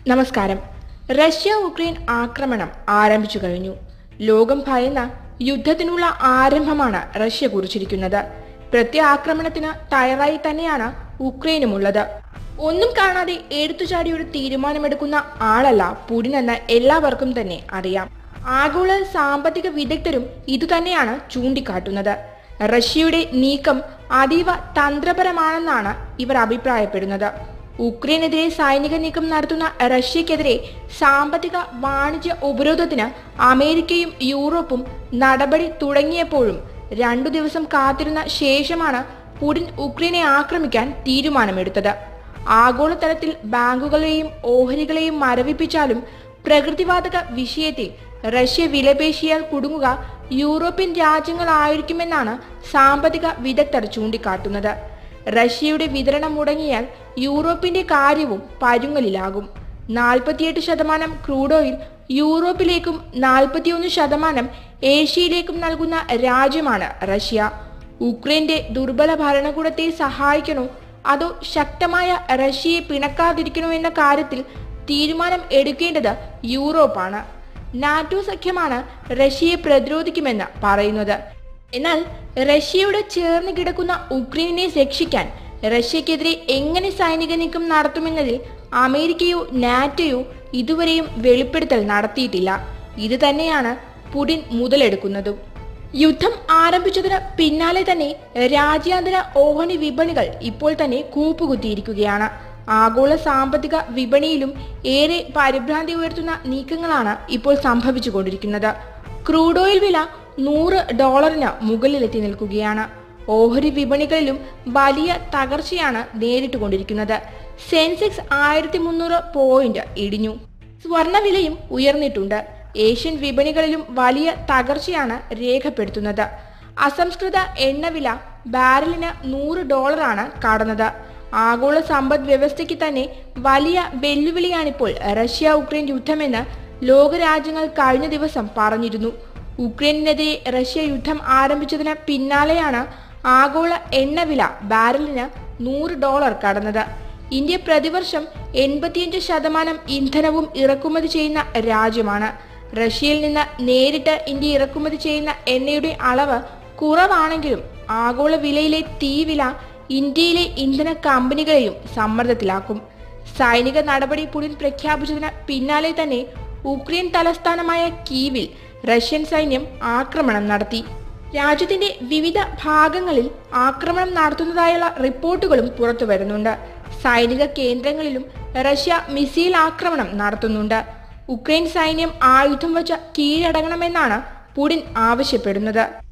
നമസ്കാരം Russia Ukraine ആക്രമണം ആരംഭിച്ചു കഴിഞ്ഞു ലോകം ഭയന്ന യുദ്ധത്തിനുള്ള ആരംഭമാണ് റഷ്യ കുറിച്ചിരിക്കുന്നത് പ്രത്യാക്രമണത്തിന് തയ്യാറായി തന്നെയാണ് ഉക്രൈനുമുള്ളത് ഒന്നും കാണാതെ എടുത്തുചാടി ഒരു തീരുമാനമെടുക്കുന്ന ആളല്ല പുടിൻ എന്ന് എല്ലാവർക്കും തന്നെ അറിയാം ആഗോള സാമ്പത്തിക വിദഗ്ധരും ഇതുതന്നെയാണ് ചൂണ്ടിക്കാട്ടുന്നത് റഷ്യയുടെ നീക്കം അതീവ തന്ത്രപരമാണെന്നാണ് ഇവർ അഭിപ്രായപ്പെടുന്നത് ഉക്രൈനെതിരെ സൈനിക നീക്കം നടത്തുന്ന റഷ്യക്കെതിരെ സാമ്പത്തിക വാണിജ്യ ഉപരോധത്തിന് അമേരിക്കയും യൂറോപ്പും നടപടി തുടങ്ങിയപ്പോഴും രണ്ടു ദിവസം കാത്തിരുന്ന ശേഷമാണ് പുടിൻ ഉക്രൈനെ ആക്രമിക്കാൻ തീരുമാനമെടുത്തത് ആഗോളതലത്തിൽ ബാങ്കുകളെയും ഓഹരികളെയും മരവിപ്പിച്ചാലും പ്രകൃതിവാതക വിഷയത്തിൽ റഷ്യ വിലപേശിയാൽ കുടുങ്ങുക യൂറോപ്യൻ രാജ്യങ്ങളായിരിക്കുമെന്നാണ് സാമ്പത്തിക വിദഗ്ധർ ചൂണ്ടിക്കാട്ടുന്നത് റഷ്യയുടെ വിതരണം മുടങ്ങിയാൽ യൂറോപ്പിന്റെ കാര്യവും പരുങ്ങലിലാകും നാൽപ്പത്തിയെട്ട് ശതമാനം ക്രൂഡ് ഓയിൽ യൂറോപ്പിലേക്കും നാൽപ്പത്തിയൊന്ന് ശതമാനം ഏഷ്യയിലേക്കും നൽകുന്ന രാജ്യമാണ് റഷ്യ ഉക്രൈന്റെ ദുർബല ഭരണകൂടത്തെ സഹായിക്കണോ അതോ ശക്തമായ റഷ്യയെ പിണക്കാതിരിക്കണോ എന്ന കാര്യത്തിൽ തീരുമാനം എടുക്കേണ്ടത് യൂറോപ്പാണ് നാറ്റോ സഖ്യമാണ് റഷ്യയെ പ്രതിരോധിക്കുമെന്ന് പറയുന്നത് എന്നാൽ റഷ്യയോട് ചേർന്ന് കിടക്കുന്ന ഉക്രൈനെ രക്ഷിക്കാൻ റഷ്യക്കെതിരെ എങ്ങനെ സൈനിക നീക്കം നടത്തുമെന്നതിൽ അമേരിക്കയോ നാറ്റോയോ ഇതുവരെയും വെളിപ്പെടുത്തൽ നടത്തിയിട്ടില്ല ഇത് തന്നെയാണ് പുടിൻ മുതലെടുക്കുന്നതും യുദ്ധം ആരംഭിച്ചതിന് പിന്നാലെ തന്നെ രാജ്യാന്തര ഓഹരി വിപണികൾ ഇപ്പോൾ തന്നെ കൂപ്പുകുത്തിയിരിക്കുകയാണ് ആഗോള സാമ്പത്തിക വിപണിയിലും ഏറെ പരിഭ്രാന്തി ഉയർത്തുന്ന നീക്കങ്ങളാണ് ഇപ്പോൾ സംഭവിച്ചുകൊണ്ടിരിക്കുന്നത് ക്രൂഡ് ഓയിൽ വില നൂറ് ഡോളറിന് മുകളിലെത്തി നിൽക്കുകയാണ് ഓഹരി വിപണികളിലും വലിയ തകർച്ചയാണ് നേരിട്ടുകൊണ്ടിരിക്കുന്നത് സെൻസെക്സ് ആയിരത്തി മുന്നൂറ് പോയിന്റ് ഇടിഞ്ഞു സ്വർണവിലയും ഉയർന്നിട്ടുണ്ട് ഏഷ്യൻ വിപണികളിലും വലിയ തകർച്ചയാണ് രേഖപ്പെടുത്തുന്നത് അസംസ്കൃത എണ്ണവില ബാരലിന് നൂറ് ഡോളറാണ് കടന്നത് ആഗോള സമ്പദ് വ്യവസ്ഥയ്ക്ക് തന്നെ വലിയ വെല്ലുവിളിയാണിപ്പോൾ റഷ്യ ഉക്രൈൻ യുദ്ധമെന്ന് ലോകരാജ്യങ്ങൾ കഴിഞ്ഞ ദിവസം പറഞ്ഞിരുന്നു ഉക്രൈനെതിരെ റഷ്യ യുദ്ധം ആരംഭിച്ചതിന് പിന്നാലെയാണ് ആഗോള എണ്ണവില ബാരലിന് നൂറ് ഡോളർ കടന്നത് ഇന്ത്യ പ്രതിവർഷം എൺപത്തിയഞ്ച് ശതമാനം ഇന്ധനവും ഇറക്കുമതി ചെയ്യുന്ന രാജ്യമാണ് റഷ്യയിൽ നിന്ന് നേരിട്ട് ഇന്ത്യ ഇറക്കുമതി ചെയ്യുന്ന എണ്ണയുടെ അളവ് കുറവാണെങ്കിലും ആഗോള വിലയിലെ തീവില ഇന്ത്യയിലെ ഇന്ധന കമ്പനികളെയും സമ്മർദ്ദത്തിലാക്കും സൈനിക നടപടി പുടിൻ പ്രഖ്യാപിച്ചതിന് പിന്നാലെ തന്നെ ഉക്രൈൻ തലസ്ഥാനമായ കീവിൽ റഷ്യൻ സൈന്യം ആക്രമണം നടത്തി രാജ്യത്തിന്റെ വിവിധ ഭാഗങ്ങളിൽ ആക്രമണം നടത്തുന്നതായുള്ള റിപ്പോർട്ടുകളും പുറത്തു വരുന്നുണ്ട് സൈനിക കേന്ദ്രങ്ങളിലും റഷ്യ മിസൈൽ ആക്രമണം നടത്തുന്നുണ്ട് ഉക്രൈൻ സൈന്യം ആയുധം വച്ച് കീഴടങ്ങണമെന്നാണ് പുടിൻ ആവശ്യപ്പെടുന്നത്